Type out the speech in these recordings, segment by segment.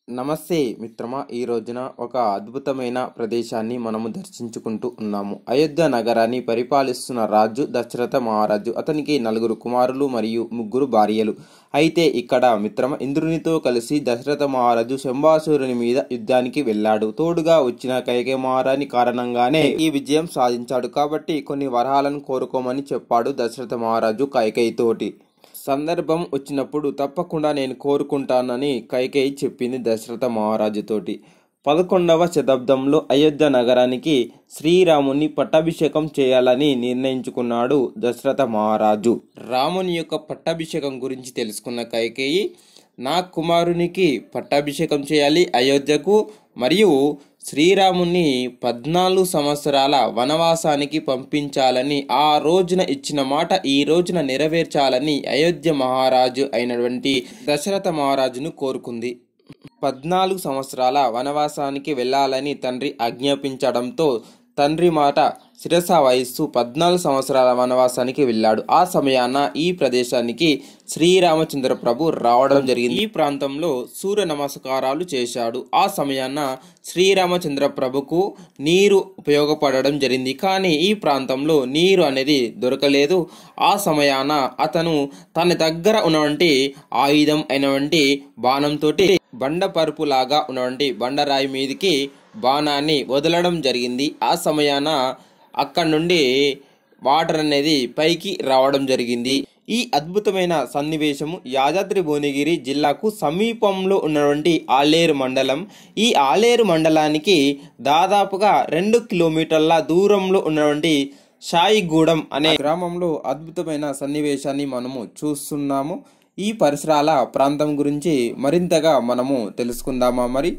నమస్తే మిత్రమా ఈ రోజున ఒక అద్భుతమైన ప్రదేశాన్ని మనము దర్శించుకుంటూ ఉన్నాము అయోధ్య నగరాన్ని పరిపాలిస్తున్న రాజు దశరథ మహారాజు అతనికి నలుగురు కుమారులు మరియు ముగ్గురు భార్యలు అయితే ఇక్కడ మిత్రమ ఇంద్రునితో కలిసి దశరథ మహారాజు శంబాసురుని మీద యుద్ధానికి వెళ్ళాడు తోడుగా వచ్చిన కైకే మహారాణి కారణంగానే ఈ విజయం సాధించాడు కాబట్టి కొన్ని వరహాలను కోరుకోమని చెప్పాడు దశరథ మహారాజు కైకేయి తోటి సందర్భం వచ్చినప్పుడు తప్పకుండా నేను కోరుకుంటానని కైకేయి చెప్పింది దశరథ మహారాజుతోటి పదకొండవ శతాబ్దంలో అయోధ్య నగరానికి శ్రీరాముని పట్టాభిషేకం చేయాలని నిర్ణయించుకున్నాడు దశరథ మహారాజు రాముని యొక్క పట్టాభిషేకం గురించి తెలుసుకున్న కైకేయి నా కుమారునికి పట్టాభిషేకం చేయాలి అయోధ్యకు మరియు శ్రీరాముని పద్నాలుగు సంవత్సరాల వనవాసానికి పంపించాలని ఆ రోజున ఇచ్చిన మాట ఈ రోజున నెరవేర్చాలని అయోధ్య మహారాజు అయినటువంటి దశరథ మహారాజును కోరుకుంది పద్నాలుగు సంవత్సరాల వనవాసానికి వెళ్ళాలని తండ్రి ఆజ్ఞాపించడంతో తండ్రి మాట శిరస వయస్సు పద్నాలుగు సంవత్సరాల వనవాసానికి వెళ్ళాడు ఆ సమయాన ఈ ప్రదేశానికి శ్రీరామచంద్ర ప్రభు రావడం జరిగింది ఈ ప్రాంతంలో సూర్య నమస్కారాలు చేశాడు ఆ సమయాన శ్రీరామచంద్ర ప్రభుకు నీరు ఉపయోగపడడం జరిగింది కానీ ఈ ప్రాంతంలో నీరు అనేది దొరకలేదు ఆ సమయాన అతను తన దగ్గర ఉన్నటువంటి ఆయుధం అయినటువంటి బాణంతో బండపరుపు లాగా ఉన్నటువంటి బండరాయి మీదకి బాణాన్ని వదలడం జరిగింది ఆ సమయాన అక్కడి నుండి వాటర్ అనేది పైకి రావడం జరిగింది ఈ అద్భుతమైన సన్నివేశము యాదాద్రి భువనగిరి జిల్లాకు సమీపంలో ఉన్నటువంటి ఆలేరు మండలం ఈ ఆలేరు మండలానికి దాదాపుగా రెండు కిలోమీటర్ల దూరంలో ఉన్నటువంటి షాయిగూడెం అనే గ్రామంలో అద్భుతమైన సన్నివేశాన్ని మనము చూస్తున్నాము ఈ పరిసరాల ప్రాంతం గురించి మరింతగా మనము తెలుసుకుందామా మరి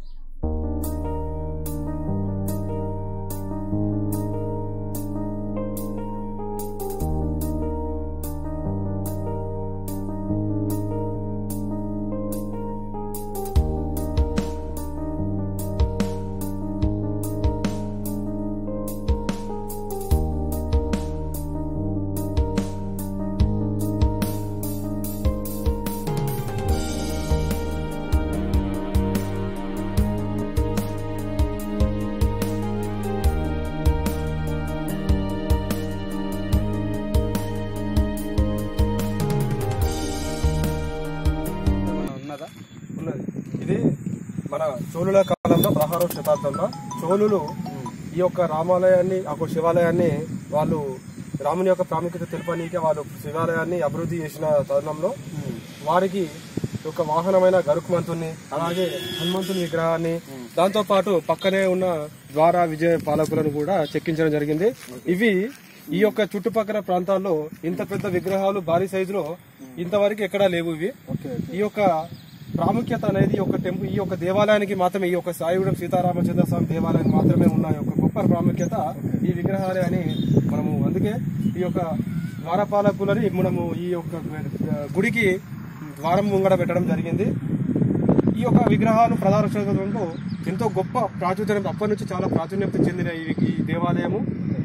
ఏమన్నా ఉన్నదా ఉన్నది ఇది మన చోళుల కాలంలో పదహారవ శతాబ్దంలో చోళులు ఈ యొక్క రామాలయాన్ని ఒక శివాలయాన్ని వాళ్ళు రాముని యొక్క ప్రాముఖ్యత తెలపనీకే వాళ్ళు శివాలయాన్ని అభివృద్ధి చేసిన తరుణంలో వారికి ఒక వాహనమైన గరుకుమంతుని అలాగే హనుమంతుని విగ్రహాన్ని దాంతో పాటు పక్కనే ఉన్న ద్వార విజయ పాలకులను కూడా చెక్కించడం జరిగింది ఇవి ఈ యొక్క చుట్టుపక్కల ప్రాంతాల్లో ఇంత పెద్ద విగ్రహాలు భారీ సైజులో ఇంతవరకు ఎక్కడా లేవు ఇవి ఈ యొక్క ప్రాముఖ్యత అనేది ఈ యొక్క టెంపుల్ ఈ యొక్క దేవాలయానికి మాత్రమే ఈ యొక్క సాయిగూడెం సీతారామచంద్ర స్వామి దేవాలయం మాత్రమే ఉన్న యొక్క గొప్ప ప్రాముఖ్యత ఈ విగ్రహాలే అని మనము అందుకే ఈ యొక్క ద్వారపాలకులని మనము ఈ యొక్క గుడికి ద్వారం ముంగడ పెట్టడం జరిగింది ఈ యొక్క విగ్రహాలు ప్రధాన క్షేత్రంలో ఎంతో గొప్ప ప్రాచుర్యం అప్పటి నుంచి చాలా ప్రాచుర్యం చెందిన ఈ ఈ దేవాలయము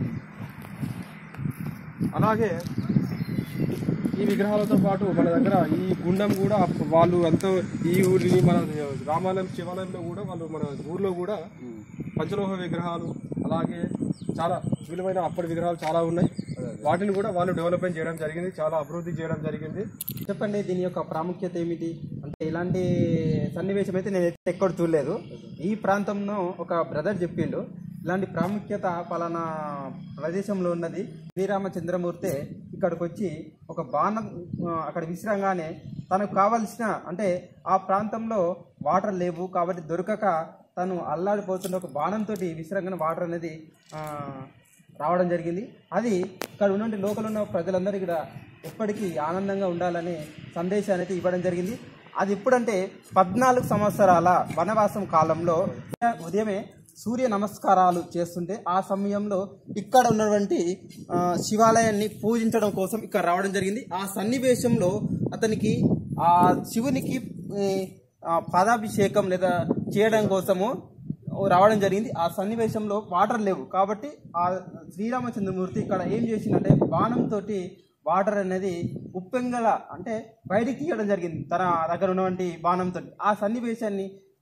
అలాగే ఈ విగ్రహాలతో పాటు మన దగ్గర ఈ గుండం కూడా వాళ్ళు ఎంతో ఈ ఊరిని మన రామాలయం శివాలయంలో కూడా వాళ్ళు మన ఊర్లో కూడా పంచలోహ విగ్రహాలు అలాగే చాలా విలువైన అప్పటి విగ్రహాలు చాలా ఉన్నాయి వాటిని కూడా వాళ్ళు డెవలప్మెంట్ చేయడం జరిగింది చాలా అభివృద్ధి చేయడం జరిగింది చెప్పండి దీని యొక్క ప్రాముఖ్యత ఏమిటి అంటే ఇలాంటి సన్నివేశం అయితే నేను ఎక్కడ చూడలేదు ఈ ప్రాంతంలో ఒక బ్రదర్ చెప్పిండు ఇలాంటి ప్రాముఖ్యత పలానా ప్రదేశంలో ఉన్నది శ్రీరామచంద్రమూర్తి ఇక్కడికి వచ్చి ఒక బాణం ఆ, అక్కడ విసిరంగానే తనకు కావలసిన అంటే ఆ ప్రాంతంలో వాటర్ లేవు కాబట్టి దొరకక తను అల్లాడిపోతున్న ఒక బాణంతో విసిరంగానే వాటర్ అనేది ఆ, రావడం జరిగింది అది ఇక్కడ ఉన్నటువంటి లోకల్ ఉన్న ప్రజలందరికీ కూడా ఎప్పటికీ ఆనందంగా ఉండాలనే సందేశాన్ని అయితే ఇవ్వడం జరిగింది అది ఎప్పుడంటే పద్నాలుగు సంవత్సరాల వనవాసం కాలంలో ఉదయమే సూర్య నమస్కారాలు చేస్తుంటే ఆ సమయంలో ఇక్కడ ఉన్నటువంటి ఆ, శివాలయాన్ని పూజించడం కోసం ఇక్కడ రావడం జరిగింది ఆ సన్నివేశంలో అతనికి ఆ శివునికి ఏ, ఆ, పాదాభిషేకం లేదా చేయడం కోసము రావడం జరిగింది ఆ సన్నివేశంలో వాటర్ లేవు కాబట్టి ఆ శ్రీరామచంద్రమూర్తి ఇక్కడ ఏం చేసిందంటే బాణంతో వాటర్ అనేది ఉప్పెంగల అంటే బయటికి తీయడం జరిగింది తన దగ్గర ఉన్నటువంటి బాణంతో ఆ సన్నివేశాన్ని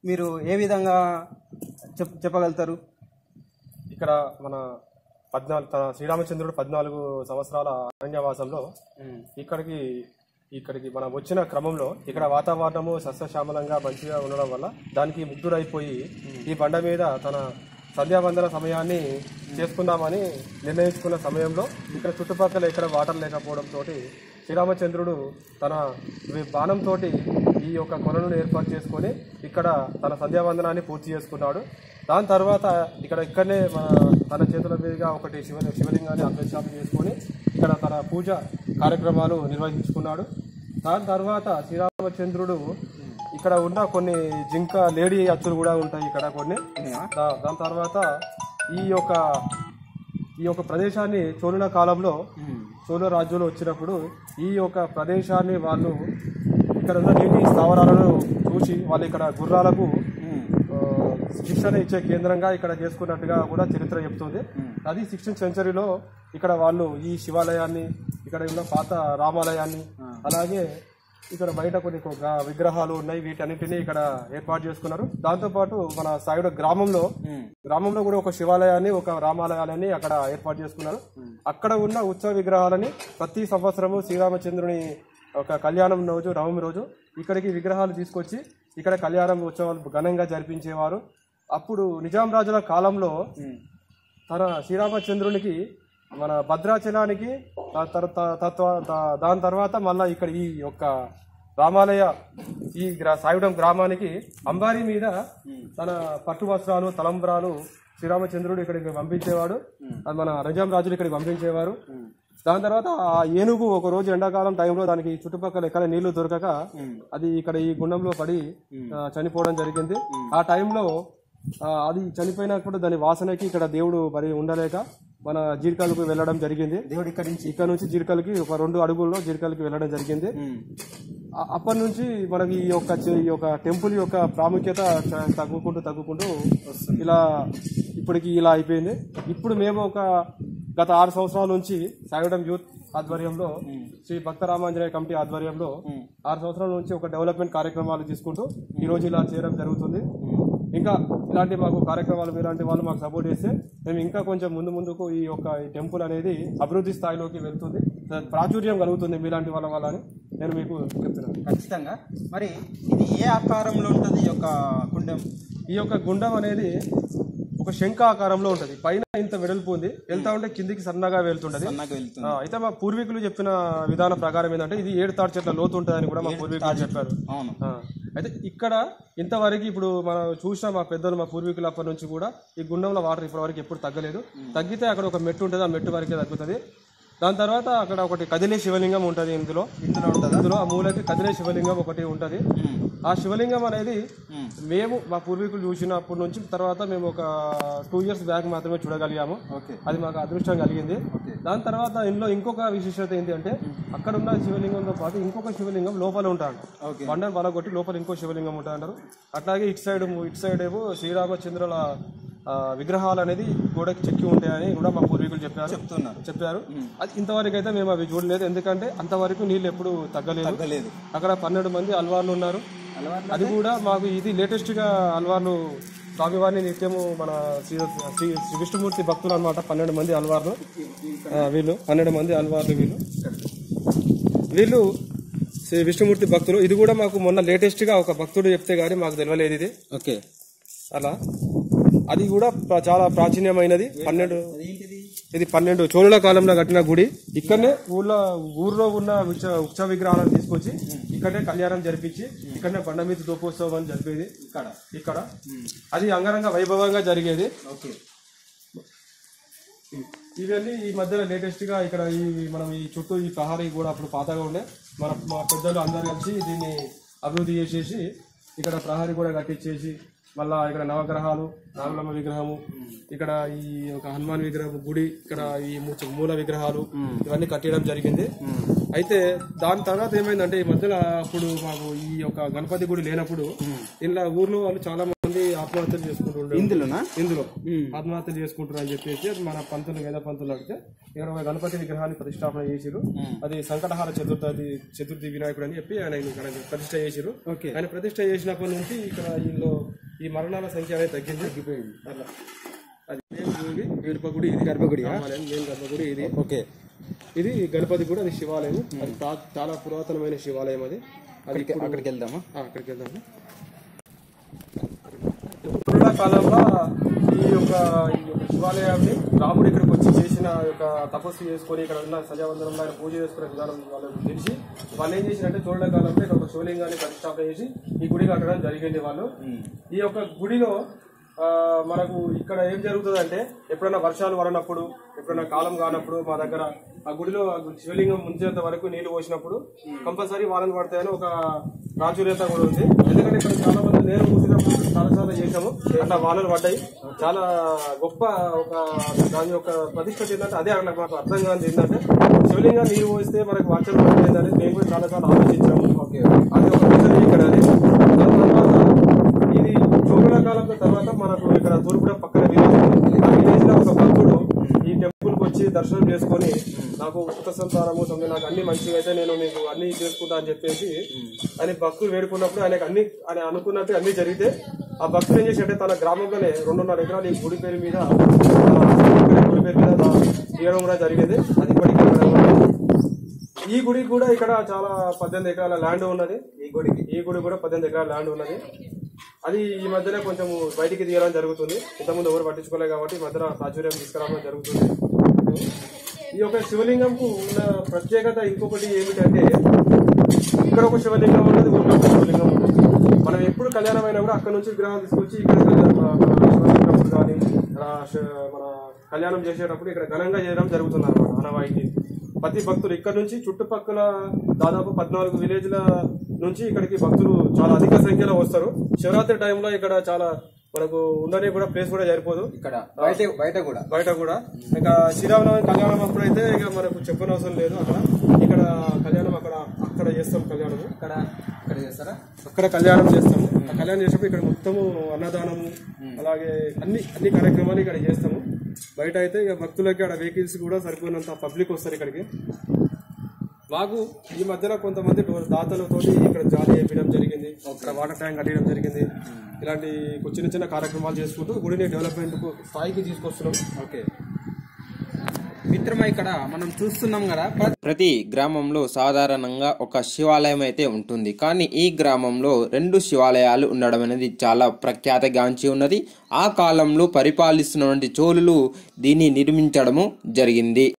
మీరు ఏ విధంగా చెప్ చెప్పగలుగుతారు ఇక్కడ మన పద్నాలుగు తన శ్రీరామచంద్రుడు పద్నాలుగు సంవత్సరాల అరణ్యవాసంలో ఇక్కడికి ఇక్కడికి మనం వచ్చిన క్రమంలో ఇక్కడ వాతావరణము సస్యశ్యామలంగా మంచిగా ఉండడం వల్ల దానికి ముగ్ధుడైపోయి ఈ బండ మీద తన సంధ్యావందన సమయాన్ని చేసుకుందామని నిర్ణయించుకున్న సమయంలో ఇక్కడ చుట్టుపక్కల ఎక్కడ వాటర్ లేకపోవడంతో శ్రీరామచంద్రుడు తన బాణంతో ఈ యొక్క కొలను ఏర్పాటు చేసుకొని ఇక్కడ తన సంధ్యావందనాన్ని పూర్తి చేసుకున్నాడు దాని తర్వాత ఇక్కడ ఇక్కడనే మన తన చేతుల మీదుగా ఒకటి శివ శివలింగాన్ని అభిషేకం చేసుకొని ఇక్కడ తన పూజ కార్యక్రమాలు నిర్వహించుకున్నాడు దాని తర్వాత శ్రీరామచంద్రుడు ఇక్కడ ఉన్న కొన్ని జింక లేడీ అచ్చులు కూడా ఉంటాయి ఇక్కడ కొన్ని దా- దాని తర్వాత ఈ యొక్క ఈ యొక్క ప్రదేశాన్ని చోళుల కాలంలో చోళ రాజ్యంలో వచ్చినప్పుడు ఈ యొక్క ప్రదేశాన్ని వాళ్ళు ఇక్కడ ఉన్న నీటి స్థావరాలను చూసి వాళ్ళు ఇక్కడ గుర్రాలకు ఆ, శిక్షణ ఇచ్చే కేంద్రంగా ఇక్కడ చేసుకున్నట్టుగా కూడా చరిత్ర చెప్తుంది అది సిక్స్టీన్త్ సెంచరీలో ఇక్కడ వాళ్ళు ఈ శివాలయాన్ని ఇక్కడ ఉన్న పాత రామాలయాన్ని అలాగే ఇక్కడ బయట కొన్ని కొ- గా- విగ్రహాలు ఉన్నాయి వీటన్నిటిని ఇక్కడ ఏర్పాటు చేసుకున్నారు దాంతోపాటు మన సైడ్ గ్రామంలో గ్రామంలో కూడా ఒక శివాలయాన్ని ఒక రామాలయాన్ని అక్కడ ఏర్పాటు చేసుకున్నారు అక్కడ ఉన్న ఉత్సవ విగ్రహాలని ప్రతి సంవత్సరము శ్రీరామచంద్రుని ఒక కళ్యాణం రోజు నవమి రోజు ఇక్కడికి విగ్రహాలు తీసుకొచ్చి ఇక్కడ కళ్యాణం ఉత్సవాలు ఘనంగా జరిపించేవారు అప్పుడు నిజాం రాజుల కాలంలో తన శ్రీరామచంద్రునికి మన భద్రాచలానికి దా- తర్- త- తత్వ- దా- దాని తర్వాత మళ్ళా ఇక్కడ ఈ యొక్క రామాలయ ఈ గ్రా- సాయుధం గ్రామానికి అంబారీ మీద తన పట్టు వస్త్రాలు తలంబ్రాలు శ్రీరామచంద్రుడు ఇక్కడికి పంపించేవాడు అది మన నిజాం రాజులు ఇక్కడికి పంపించేవారు దాని తర్వాత ఆ ఏనుగు ఒక రోజు ఎండాకాలం టైంలో దానికి చుట్టుపక్కల ఎక్కడ నీళ్లు దొరకక అది ఇక్కడ ఈ గుండంలో పడి ఆ, చనిపోవడం జరిగింది ఆ టైంలో ఆ, అది చనిపోయినప్పుడు దాని వాసనకి ఇక్కడ దేవుడు మరి ఉండలేక మన జీర్కలకు వెళ్ళడం జరిగింది దేవుడు ఇక్కడి నుంచి ఇక్కడ నుంచి జీర్కలకి ఒక రెండు అడుగుల్లో జీర్కలకి వెళ్ళడం జరిగింది ఆ- అప్పటి నుంచి మనకి ఈ యొక్క చే- ఈ యొక్క టెంపుల్ యొక్క ప్రాముఖ్యత చ- తగ్గుకుంటూ తగ్గుకుంటూ ఇలా ఇప్పటికి ఇలా అయిపోయింది ఇప్పుడు మేము ఒక గత ఆరు సంవత్సరాల నుంచి సాగడం యూత్ ఆధ్వర్యంలో శ్రీ భక్త రామాంజనేయ కమిటీ ఆధ్వర్యంలో ఆరు సంవత్సరాల నుంచి ఒక డెవలప్మెంట్ కార్యక్రమాలు తీసుకుంటూ ఈ రోజు ఇలా చేయడం జరుగుతుంది ఇంకా ఇలాంటి మాకు కార్యక్రమాలు ఇలాంటి వాళ్ళు మాకు సపోర్ట్ చేస్తే మేము ఇంకా కొంచెం ముందు ముందుకు ఈ యొక్క ఈ టెంపుల్ అనేది అభివృద్ధి స్థాయిలోకి వెళ్తుంది ప్రాచుర్యం కలుగుతుంది మీలాంటి వాళ్ళ వల్ల అని నేను మీకు చెప్తున్నాను ఖచ్చితంగా మరి ఇది ఏ ఆకారంలో ఉంటుంది ఈ యొక్క కుండం ఈ యొక్క గుండం అనేది ఒక శంఖ ఆకారంలో ఉంటుంది పైన ఇంత వెడల్పు ఉంది వెళ్తా ఉంటే కిందికి సన్నగా వెళ్తుంటది నాకు వెళ్తుంది ఆ, అయితే మా పూర్వీకులు చెప్పిన విధానం ప్రకారం ఏంటంటే ఇది ఏడు తాడు చెట్ల లోతు ఉంటుందని కూడా మా పూర్వీకులు చెప్పారు అవును ఆ, అయితే ఇక్కడ ఇంతవరకు ఇప్పుడు మనం చూసిన మా పెద్దలు మా పూర్వీకులు అప్పటి నుంచి కూడా ఈ గుండంలో వాటర్ ఇప్పటి వరకు ఎప్పుడు తగ్గలేదు తగ్గితే అక్కడ ఒక మెట్టు ఉంటుంది ఆ మెట్టు వరకే తగ్గుతుంది దాని తర్వాత అక్కడ ఒకటి కదిలే శివలింగం ఉంటుంది ఇందులో ఇందులో ఉంటుంది ఇందులో ఆ మూలకి కదిలే శివలింగం ఒకటి ఉంటుంది ఆ శివలింగం అనేది మేము మా పూర్వీకులు చూసినప్పటి నుంచి తర్వాత మేము ఒక టూ ఇయర్స్ బ్యాక్ మాత్రమే చూడగలిగాము ఓకే అది మాకు అదృష్టం కలిగింది దాని తర్వాత ఇందులో ఇంకొక విశేషత ఏంటి అంటే అక్కడ ఉన్న శివలింగంతో పాటు ఇంకొక శివలింగం లోపల ఉంటాడు ఓకే బండను బలగొట్టి లోపల ఇంకో శివలింగం ఉంటా అంటారు అట్లాగే ఇటు సైడ్ ఇటు సైడ్ ఏమో శ్రీరామచంద్రుల ఆ, విగ్రహాలు అనేది గోడకి చెక్కి ఉంటాయని కూడా మా పూర్వీకులు చెప్పారు చెప్తున్నారు చెప్పారు అది ఇంతవరకు అయితే మేము అవి చూడలేదు ఎందుకంటే అంతవరకు నీళ్ళు ఎప్పుడు తగ్గలేదు తగ్గలేదు అక్కడ పన్నెండు మంది అల్వార్లు ఉన్నారు అది కూడా మాకు ఇది లేటెస్ట్ గా అల్వార్లు స్వామివారిని నిత్యము మన శ్రీ శ్రీ శ్రీ విష్ణుమూర్తి భక్తులు అనమాట పన్నెండు మంది అల్వార్లు ఆ, వీళ్ళు పన్నెండు మంది అల్వార్లు వీళ్ళు వీళ్ళు శ్రీ విష్ణుమూర్తి భక్తులు ఇది కూడా మాకు మొన్న లేటెస్ట్ గా ఒక భక్తుడు చెప్తే గానీ మాకు తెలియలేదు ఇది ఓకే అలా అది కూడా ప్ర- చాలా ప్రాచీనమైనది పన్నెండు అదేంటిది ఇది పన్నెండు చోళుల కాలంలో కట్టిన గుడి ఇక్కడనే ఊర్లో ఊర్లో ఉన్న ఉత్సవ ఉత్సవ విగ్రహాలను తీసుకొచ్చి ఇక్కడనే కళ్యాణం జరిపించి ఇక్కడనే బండ మీద దూపోత్సవం అని జరిపేది ఇక్కడ ఇక్కడ అది అంగరంగ వైభవంగా జరిగేది ఓకే ఇవన్నీ ఈ మధ్యలో లేటెస్ట్ గా ఇక్కడ ఈ మనం ఈ చుట్టూ ఈ ప్రహారీ కూడా అప్పుడు పాతగా ఉండే మన మా పెద్దలు అందరూ కలిసి దీన్ని అభివృద్ధి చేసేసి ఇక్కడ ప్రహారీ కూడా కట్టించేసి మళ్ళా ఇక్కడ నవగ్రహాలు నాగులమ్మ విగ్రహము ఇక్కడ ఈ ఒక హనుమాన్ విగ్రహం గుడి ఇక్కడ ఈ ము- మూల విగ్రహాలు ఇవన్నీ కట్టడం జరిగింది అయితే దాని తర్వాత ఏమైందంటే ఈ మధ్యలో అప్పుడు మాకు ఈ యొక్క గణపతి గుడి లేనప్పుడు ఇలా ఊర్లో వాళ్ళు చాలా మంది ఆత్మహత్యలు చేసుకుంటూ ఉండే ఇందులోనా ఇందులో ఆత్మహత్యలు చేసుకుంటారు అని చెప్పేసి అది మన పంతులు వేద పంతులు అడిగితే ఇక్కడ ఒక గణపతి విగ్రహాన్ని ప్రతిష్టాపన చేసిరు అది సంకటహార చతుర్థి చతుర్థి వినాయకుడు అని చెప్పి ఆయన ఇక్కడ ప్రతిష్ట చేసిరు ఓకే ఆయన ప్రతిష్ట చేసినప్పటి నుంచి ఇక్కడ వీళ్ళు ఈ మరణాల సంఖ్య అనేది తగ్గింది తగ్గిపోయింది అట్లా అది ఇది గర్భగుడి ఇది గర్భగుడి రామాలయం మెయిన్ గర్భగుడి ఇది ఓకే ఇది గణపతి కూడా అది శివాలయం అది తా- చాలా పురాతనమైన శివాలయం అది అది ఇప్పుడు- అక్కడికి వెళ్దామా ఆ, అక్కడికి వెళ్దాము పురాణ కాలంలో ఈ యొక్క ఈ యొక్క శివాలయాన్ని రాముడు ఇక్కడికి వచ్చి చేసిన యొక్క తపస్సు చేసుకొని ఇక్కడ ఉన్న సజావందనంలో ఆయన పూజ చేసుకునే విధానం వాళ్ళకి తెలిసి వాళ్ళు ఏం చేసినంటే చూడల కాలంలో ఇక్కడ ఒక శివలింగాన్ని ప్రతిష్టాపన చేసి ఈ గుడి కట్టడం జరిగింది వాళ్ళు ఈ యొక్క గుడిలో ఆ, మనకు ఇక్కడ ఏం జరుగుతుంది అంటే ఎప్పుడైనా వర్షాలు పడినప్పుడు ఎప్పుడైనా కాలం కానప్పుడు మా దగ్గర ఆ గుడిలో ఆ శివలింగం ముంచేంత వరకు నీళ్లు పోసినప్పుడు కంపల్సరీ వానలు పడతాయని ఒక ప్రాచుర్యత కూడా ఉంది ఎందుకంటే ఇక్కడ చాలా మంది నేరు మూసినప్పుడు చాలా చాలా చేసాము అట్లా వానలు పడ్డాయి చాలా గొప్ప ఒక దాని యొక్క ప్రతిష్ట ఏంటంటే అదే అక్కడ మాకు అర్థం కాదు ఏంటంటే శివలింగం నీరు పోస్తే మనకు వర్షాలు పడుతుంది అనేది మేము కూడా చాలా చాలా ఆలోచించాము ఓకే అది ఒక రీజన్ ఇక్కడ అది దాని తర్వాత ఇది చోళ కాలం తర్వాత మనకు ఇక్కడ తూర్పుడ పక్కన విలేజ్ ఉంది. ఆ విలేజ్ లో ఒక భక్తుడు ఈ టెంపుల్ కి వచ్చి దర్శనం చేసుకొని నాకు ఉత్త సంతానము సొమ్మె నాకు అన్ని మంచిగా అయితే నేను మీకు అన్ని చేసుకుంటా అని చెప్పేసి ఆయన భక్తులు వేడుకున్నప్పుడు ఆయనకు అన్ని ఆయన అనుకున్నట్టు అన్ని జరిగితే ఆ భక్తుడు ఏం చేశాడంటే తన గ్రామంలోనే రెండున్నర ఎకరాలు ఈ గుడి పేరు మీద ఆ గుడి పేరు మీద తీయడం కూడా జరిగేది అది ఇప్పటికీ ఇక్కడ ఉన్నది. ఈ గుడి కూడా ఇక్కడ చాలా పద్దెనిమిది ఎకరాల ల్యాండ్ ఉన్నది ఈ గుడికి ఈ గుడి కూడా పద్దెనిమిది ఎకరాల ల్యాండ్ ఉన్నది అది ఈ మధ్యనే కొంచెం బయటికి తీయడం జరుగుతుంది ఇంతకుముందు ఎవరు పట్టించుకోలేదు కాబట్టి ఈ మధ్యన ప్రాచుర్యం తీసుకురావడం జరుగుతుంది ఈ యొక్క శివలింగంకు ఉన్న ప్రత్యేకత ఇంకొకటి ఏమిటంటే ఇక్కడ ఒక శివలింగం ఉన్నది ఊళ్ళో ఒక శివలింగం ఉన్నది మనం ఎప్పుడు కళ్యాణం అయినా కూడా అక్కడ నుంచి విగ్రహం తీసుకొచ్చి ఇక్కడ కళ్యాణం శివలింగప్పుడు కానీ ఆ, శ- మన కళ్యాణం చేసేటప్పుడు ఇక్కడ ఘనంగా చేయడం జరుగుతుంది అనమాట ఆనవాయితీ ప్రతి భక్తులు ఇక్కడ నుంచి చుట్టుపక్కల దాదాపు పద్నాలుగు విలేజ్ల నుంచి ఇక్కడికి భక్తులు చాలా అధిక సంఖ్యలో వస్తారు శివరాత్రి టైంలో ఇక్కడ చాలా మనకు ఉండనే కూడా ప్లేస్ కూడా సరిపోదు ఇక్కడ బయట బయట కూడా బయట కూడా ఇంకా శ్రీరామనవమి కళ్యాణం అప్పుడైతే ఇక మనకు చెప్పనవసరం లేదు అక్కడ ఇక్కడ కళ్యాణం అక్కడ అక్కడ చేస్తాం కళ్యాణం ఇక్కడ ఇక్కడ చేస్తారా అక్కడ కళ్యాణం చేస్తాము ఆ కళ్యాణం చేసినప్పుడు ఇక్కడ మొత్తము అన్నదానము అలాగే అన్ని అన్ని కార్యక్రమాలు ఇక్కడ చేస్తాము బయట అయితే ఇక భక్తులకి అక్కడ వెహికల్స్ కూడా సరిపోయినంత పబ్లిక్ వస్తారు ఇక్కడికి మాకు ఈ మధ్యన కొంతమంది డో- దాతలతో ఇక్కడ జాలి వేయడం జరిగింది ఇక్కడ వాటర్ ట్యాంక్ కట్టడం జరిగింది ఇలాంటి చిన్న చిన్న కార్యక్రమాలు చేసుకుంటూ గుడిని డెవలప్మెంట్ స్థాయికి తీసుకొస్తున్నాం ఓకే మిత్రమా ఇక్కడ మనం చూస్తున్నాం కదా ప్ర- ప్రతి గ్రామంలో సాధారణంగా ఒక శివాలయం అయితే ఉంటుంది కానీ ఈ గ్రామంలో రెండు శివాలయాలు ఉండడం అనేది చాలా ప్రఖ్యాతగాంచి ఉన్నది ఆ కాలంలో పరిపాలిస్తున్నటువంటి చోళులు దీన్ని నిర్మించడము జరిగింది